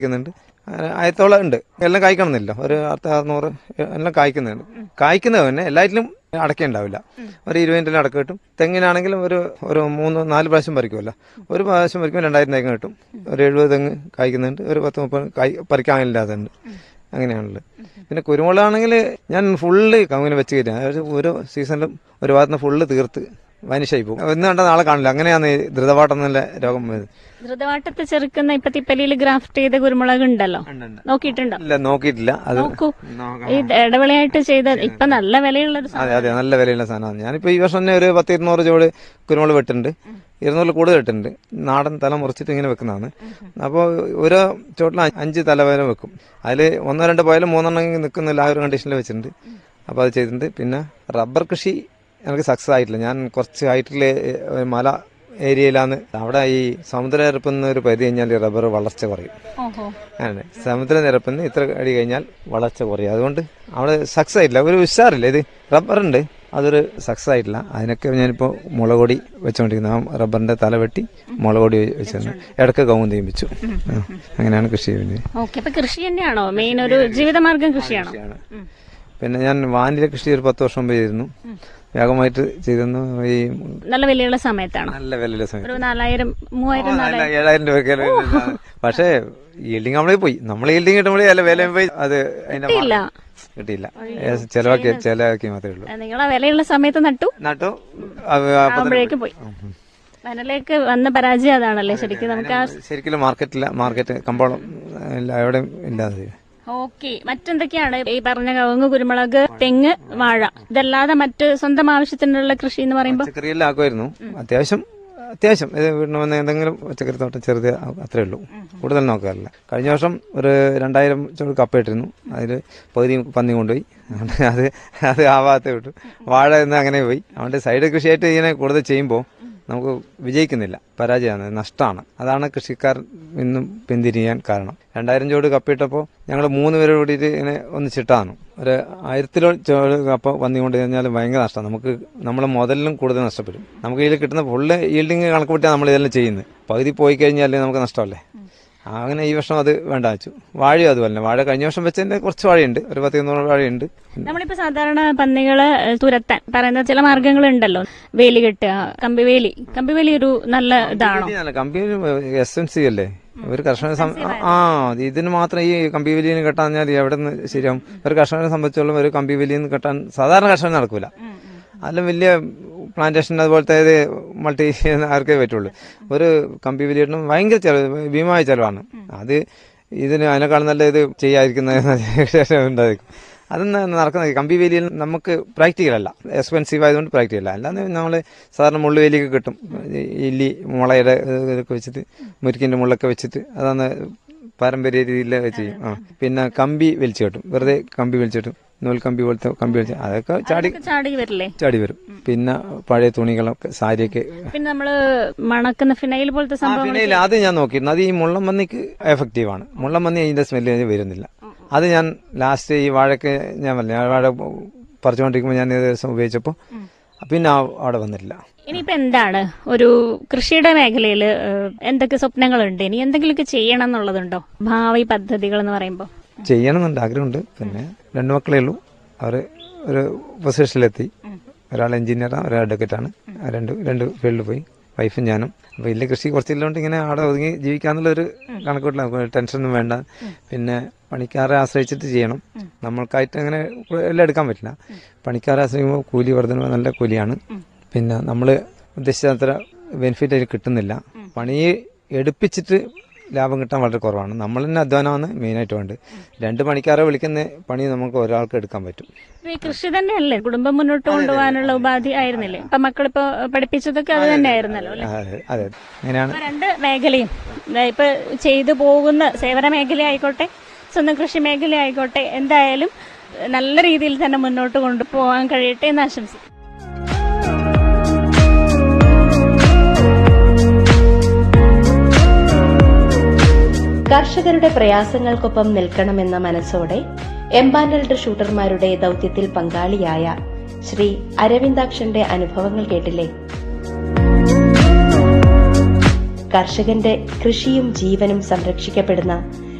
കായ്ക്കുന്നുണ്ട് അങ്ങനെ ആയിരത്തോളം ഉണ്ട് എല്ലാം കായ്ക്കണമെന്നില്ല ഒരു അറുപത്തി അറുന്നൂറ് എല്ലാം കായ്ക്കുന്നുണ്ട് കായ്ക്കുന്നത് തന്നെ എല്ലാറ്റിലും അടക്ക ഉണ്ടാവില്ല ഒരു ഇരുപതിൻ്റെ അടക്ക കിട്ടും തെങ്ങിനാണെങ്കിലും ഒരു ഒരു മൂന്ന് നാല് പ്രാവശ്യം പറിക്കുമല്ലോ ഒരു പ്രാവശ്യം പറിക്കുമ്പോൾ രണ്ടായിരം തെങ്ങ് കിട്ടും ഒരു എഴുപത് തെങ്ങ് കായ്ക്കുന്നുണ്ട് ഒരു പത്ത് മുപ്പത് കായ് പറിക്കാനില്ലാതുണ്ട് അങ്ങനെയാണുള്ളത് പിന്നെ കുരുമുളകാണെങ്കിൽ ഞാൻ ഫുള്ള് കവുങ്ങിന് വെച്ച് കയറ്റാം അതായത് ഒരു സീസണിലും ഒരു ഭാഗത്തുനിന്ന് ഫുള്ള് തീർത്ത് വനിഷായി പോകും ഇന്ന് കണ്ട നാളെ കാണില്ല അങ്ങനെയാണ് ഈ ധൃതപാട്ടം എന്നുള്ള രോഗം വരുന്നത് ധൃതവാട്ടത്തെ ചെറുക്കുന്ന ഇപ്പൊ തിപ്പലിയിൽ ഗ്രാഫ്റ്റ് ചെയ്ത കുരുമുളക് ഉണ്ടല്ലോ നോക്കിയിട്ടുണ്ടോ ഇല്ല നോക്കിയിട്ടില്ല അത് നോക്കൂ ഈ ഇടവിളയായിട്ട് ചെയ്ത ഇപ്പൊ നല്ല വിലയുള്ള ഒരു അതെ അതെ നല്ല വിലയുള്ള സാധനമാണ് ഞാനിപ്പോ ഈ വർഷം തന്നെ ഒരു പത്ത് ഇരുന്നൂറ് ചോട് കുരുമുളക് വെട്ടുണ്ട് ഇരുന്നൂറിൽ കൂടുതൽ ഇട്ടുണ്ട് നാടൻ തല മുറിച്ചിട്ട് ഇങ്ങനെ വെക്കുന്നതാണ് അപ്പോൾ ഓരോ ചോട്ടിൽ അഞ്ച് തല വരെ വെക്കും അതിൽ ഒന്നോ രണ്ടോ പോയാലും മൂന്നെണ്ണം നിൽക്കുന്നില്ല ആ ഒരു കണ്ടീഷനിൽ വെച്ചിട്ടുണ്ട് അപ്പോൾ അത് ചെയ്തിട്ടുണ്ട് പിന്നെ റബ്ബർ കൃഷി എനിക്ക് സക്സസ് ആയിട്ടില്ല ഞാൻ കുറച്ച് ഹൈറ്റിൽ മല ഏരിയയിലാണ് അവിടെ ഈ സമുദ്രനിരപ്പിൽ ഒരു പരിധി കഴിഞ്ഞാൽ റബ്ബർ വളർച്ച കുറയും ഓഹോ ആണ് സമുദ്രനിരപ്പിൽ നിന്ന് ഇത്ര അടി കഴിഞ്ഞാൽ വളർച്ച കുറയും അതുകൊണ്ട് അവിടെ സക്സസ് ആയിട്ടില്ല ഒരു ഉഷാറില്ല ഇത് റബ്ബറുണ്ട് അതൊരു സക്സസ് ആയിട്ടില്ല അതിനൊക്കെ ഞാനിപ്പോൾ മുളകൊടി വെച്ചുകൊണ്ടിരിക്കുന്നത് ആ റബ്ബറിന്റെ തല വെട്ടി മുളകൊടി വെച്ചിരുന്നു ഇടയ്ക്ക് കൗന്തയും വെച്ചു ആ, അങ്ങനെയാണ് കൃഷി ചെയ്യുന്നത് ഓക്കെ അപ്പൊ കൃഷി തന്നെയാണോ മെയിൻ ഒരു ജീവിതമാർഗം കൃഷിയാണോ ഉം. പിന്നെ ഞാൻ വാനില കൃഷി ഒരു പത്ത് വർഷം മുമ്പ് ചെയ്തിരുന്നു വേഗമായിട്ട് ചെയ്തിരുന്നു ഈ നല്ല വിലയുള്ള സമയത്താണോ നല്ല വിലയിലെ സമയം ഒരു നാലായിരം മൂവായിരം അല്ല, ഏഴായിരം രൂപയ്ക്ക് പക്ഷേ ഈൽഡിങ് നമ്മളെ പോയി നമ്മൾ ഈൽഡിങ് കിട്ടുമ്പോഴേ അല്ല വില പോയി അത് അതിന്റെ കിട്ടിയില്ല. മാ- കിട്ടിയില്ല ഏ, ചെലവാക്കി ചെലവാക്കി മാത്രമേ ഉള്ളൂ നിങ്ങൾ ആ വിലയുള്ള സമയത്ത് നട്ടു നട്ടു അത് അപ്പൊ തന്നെ ആകുമ്പോഴേക്ക് പോയി വനലേക്ക് വന്ന പരാജയം അതാണല്ലേ ശരിക്കും നമുക്ക് ആ ശരിക്കും മാർക്കറ്റില്ല മാർക്കറ്റ് കമ്പോളം ഇല്ല എവിടെയും ഇല്ലാതെ ഓക്കെ മറ്റെന്തൊക്കെയാണ് ഈ പറഞ്ഞ കവുങ്ങ് കുരുമുളക് തെങ്ങ് വാഴ ഇതല്ലാതെ മറ്റ് സ്വന്തം ആവശ്യത്തിനുള്ള കൃഷി എന്ന് പറയുമ്പോൾ പച്ചക്കറിയെല്ലാം ആക്കുമായിരുന്നു അത്യാവശ്യം അത്യാവശ്യം ഇത് വീടിന് വന്ന് എന്തെങ്കിലും പച്ചക്കറി തോട്ടം ചെറുത് അത്രേ ഉള്ളൂ കൂടുതൽ നോക്കാറില്ല കഴിഞ്ഞ വർഷം ഒരു രണ്ടായിരം ചോട് കപ്പ ഇട്ടിരുന്നു അതിൽ പകുതി പന്നി കൊണ്ടുപോയി അതുകൊണ്ട് അത് അത് ആ ഭാഗത്ത് വിട്ടു വാഴ എന്ന് അങ്ങനെ പോയി അതുകൊണ്ട് സൈഡ് കൃഷിയായിട്ട് ഇങ്ങനെ കൂടുതൽ ചെയ്യുമ്പോൾ നമുക്ക് വിജയിക്കുന്നില്ല പരാജയമാണ് നഷ്ടമാണ് അതാണ് കൃഷിക്കാർ ഇന്നും പിന്തിരിയാൻ കാരണം രണ്ടായിരം ചോട് കപ്പിട്ടപ്പോൾ ഞങ്ങൾ മൂന്ന് പേര് കൂടിയിട്ട് ഇങ്ങനെ ഒന്നിച്ചിട്ടാണ് ഒരു ആയിരത്തിലോ ചോട് കപ്പ വന്നു കൊണ്ട് കഴിഞ്ഞാൽ ഭയങ്കര നഷ്ടമാണ് നമുക്ക് നമ്മളെ മുതലിലും കൂടുതൽ നഷ്ടപ്പെടും നമുക്ക് ഇതിൽ കിട്ടുന്ന ഫുള്ള് ഈൽഡിങ് കണക്ക് കൂട്ടിയാണ് നമ്മൾ ഇതെല്ലാം ചെയ്യുന്നത് പകുതി പോയി കഴിഞ്ഞാൽ നമുക്ക് നഷ്ടമല്ലേ അങ്ങനെ ഈ വർഷം അത് വേണ്ട വെച്ചു വാഴയും അതുപോലെ തന്നെ വാഴ കഴിഞ്ഞ വർഷം വെച്ചതിന്റെ കുറച്ച് വാഴയുണ്ട് ഒരു പത്ത് ഇരുന്നൂറ് വാഴയുണ്ട് നമ്മളിപ്പോ സാധാരണ പന്നികളെ ഏഹ്, തുരത്താൻ പറയുന്ന ചില മാർഗങ്ങളുണ്ടല്ലോ വേലി കെട്ടുക കമ്പിവേലി കമ്പിവേലി ഒരു നല്ല ഇതാണോ നല്ല കമ്പി എസ് എൻ സി അല്ലേ ഒരു കർഷകനെ സം- ആ അത് ഇതിന് മാത്രം ഈ കമ്പി വലിയ കെട്ടാൻ കഴിഞ്ഞാൽ എവിടെ നിന്ന് ശരിയാവും ഒരു കർഷകനെ സംബന്ധിച്ചോളം ഒരു കമ്പി വലിയ കെട്ടാൻ സാധാരണ കർഷകൻ നടക്കൂല അതിലും വലിയ പ്ലാന്റേഷൻ അതുപോലത്തെ ഇത് മൾട്ടി ആർക്കേ പറ്റുള്ളൂ ഒരു കമ്പി വലിയിടണം ഭയങ്കര ചെലവ് ഭീമമായ ചെലവാണ് അത് ഇതിന് അതിനേക്കാൾ നല്ല ഇത് ചെയ്യാതിരിക്കുന്ന ഉണ്ടായിരിക്കും അതൊന്നും നടക്കുന്നത് കമ്പി വേലിയിൽ നമുക്ക് പ്രാക്ടിക്കൽ അല്ല എക്സ്പെൻസീവ് ആയതുകൊണ്ട് പ്രാക്ടിക്കൽ അല്ല അല്ലാതെ നമ്മൾ സാധാരണ മുള്ളുവേലിയൊക്കെ കിട്ടും ഈ ഇല്ലി മുളയുടെ ഇതൊക്കെ വെച്ചിട്ട് മുരിക്കിന്റെ മുള്ളൊക്കെ വെച്ചിട്ട് അതാണ് പാരമ്പര്യ രീതിയിൽ ചെയ്യും ആ പിന്നെ കമ്പി വലിച്ചു കെട്ടും വെറുതെ കമ്പി വലിച്ചു കെട്ടും നൂൽ കമ്പി പോലത്തെ കമ്പി വലിച്ച് അതൊക്കെ ചാടി അതൊക്കെ ചാടി വരില്ലേ ചാടി വരും പിന്നെ പഴയ തുണികളൊക്കെ സാരിയൊക്കെ പിന്നെ നമ്മള് മണക്കുന്ന ഫിനൈൽ പോലത്തെ ആ, സംഭവങ്ങൾ പിന്നെ ഇല്ല, അത് ഞാൻ നോക്കിയിരുന്നു അത് ഈ മുള്ളം മന്നിക്ക് എഫക്റ്റീവ് ആണ് മുള്ളം മന്നി അതിന്റെ സ്മെല്ല് വരുന്നില്ല അത് ഞാൻ ലാസ്റ്റ് ഈ വാഴക്ക് ഞാൻ പറഞ്ഞില്ലേ, ആ വാഴ പറിച്ചുകൊണ്ടിരിക്കുമ്പോൾ ഞാൻ ഒരു ദിവസം ഉപയോഗിച്ചപ്പോൾ പിന്നെ ആ അവിടെ വന്നിട്ടില്ല ഇനിയിപ്പോ എന്താണ് ഒരു കൃഷിയുടെ മേഖലയിൽ എന്തൊക്കെ സ്വപ്നങ്ങളുണ്ട് ഇനി എന്തെങ്കിലുമൊക്കെ ചെയ്യണം എന്നുള്ളതുണ്ടോ ഭാവി പദ്ധതികൾ എന്ന് പറയുമ്പോൾ ചെയ്യണമെന്നുണ്ട് ആഗ്രഹമുണ്ട് പിന്നെ രണ്ടു മക്കളേ ഉള്ളൂ അവർ ഒരു പൊസിഷനിലെത്തി ഒരാൾ എഞ്ചിനീയറാണ് ഒരാൾ അഡ്വക്കേറ്റാണ് ആ രണ്ട് രണ്ട് ഫീൽഡിൽ പോയി വൈഫും ഞാനും അപ്പോൾ വലിയ കൃഷി കുറച്ചില്ലോണ്ട് ഇങ്ങനെ അവിടെ ഒതുങ്ങി ജീവിക്കാന്നുള്ളൊരു കണക്കൂട്ടില്ല നമുക്ക് ടെൻഷനൊന്നും വേണ്ട പിന്നെ പണിക്കാരെ ആശ്രയിച്ചിട്ട് ചെയ്യണം നമ്മൾക്കായിട്ട് അങ്ങനെ എല്ലാം എടുക്കാൻ പറ്റില്ല പണിക്കാരെ ആശ്രയിക്കുമ്പോൾ കൂലി വർധന നല്ല കൂലിയാണ് പിന്നെ നമ്മൾ ഉദ്ദേശിച്ച അത്ര ബെനിഫിറ്റ് അതിൽ കിട്ടുന്നില്ല പണി എടുപ്പിച്ചിട്ട് ലാഭം കിട്ടാൻ വളരെ കുറവാണ് നമ്മൾ തന്നെ അധ്വാനമാണ് മെയിനായിട്ട് വേണ്ടത് രണ്ട് പണിക്കാരെ വിളിക്കുന്ന പണി നമുക്ക് ഒരാൾക്ക് എടുക്കാൻ പറ്റും ഈ കൃഷി തന്നെയല്ലേ കുടുംബം മുന്നോട്ട് കൊണ്ടുപോകാനുള്ള ഉപാധി ആയിരുന്നില്ലേ ഇപ്പൊ മക്കളിപ്പോ പഠിപ്പിച്ചതൊക്കെ അത് തന്നെ ആയിരുന്നല്ലോ അല്ലെ അതെ അതെ അങ്ങനെയാണ് രണ്ട് മേഖലയും ദാ ഇപ്പൊ ചെയ്തു പോകുന്ന സേവന മേഖല ആയിക്കോട്ടെ സ്വന്തം കൃഷി മേഖല ആയിക്കോട്ടെ എന്തായാലും നല്ല രീതിയിൽ തന്നെ മുന്നോട്ട് കൊണ്ടുപോകാൻ കഴിയട്ടെ എന്ന് ആശംസിക്കുന്നു കർഷകരുടെ പ്രയാസങ്ങൾക്കൊപ്പം നിൽക്കണമെന്ന മനസ്സോടെ എംപാനൽഡ് ഷൂട്ടർമാരുടെ ദൗത്യത്തിൽ പങ്കാളിയായ ശ്രീ അരവിന്ദാക്ഷന്റെ അനുഭവങ്ങൾ കേട്ടില്ലേ കർഷകന്റെ കൃഷിയും ജീവനും സംരക്ഷിക്കപ്പെടുന്ന